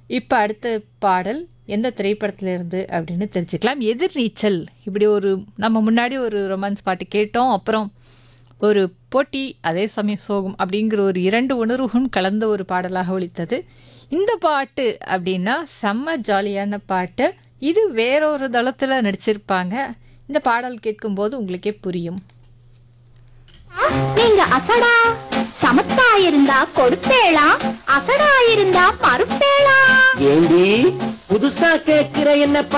இப்போ அடுத்த பாடல் எந்த திரைப்படத்துல இருந்து அப்படின்னு தெரிஞ்சுக்கலாம் எதிர்நீச்சல் இப்படி ஒரு நம்ம முன்னாடி ஒரு ரொமான்ஸ் பாட்டு கேட்டோம் அப்புறம் ஒரு போட்டி அதே சமயம் சோகம் அப்படிங்கிற ஒரு இரண்டு உணர்வுகளும் கலந்த ஒரு பாடலாக ஒலித்தது இந்த பாட்டு அப்படின்னா செம்ம ஜாலியான பாட்டு இது வேறொரு தளத்தில் நடிச்சிருப்பாங்க இந்த பாடல் கேட்கும்போது உங்களுக்கே புரியும் நீங்க அசடா சமத்தா இருந்தா கொடுப்பேளா அசடா இருந்தா மறுப்பேளா ஏண்டி புதுசா கேக்குற என்ன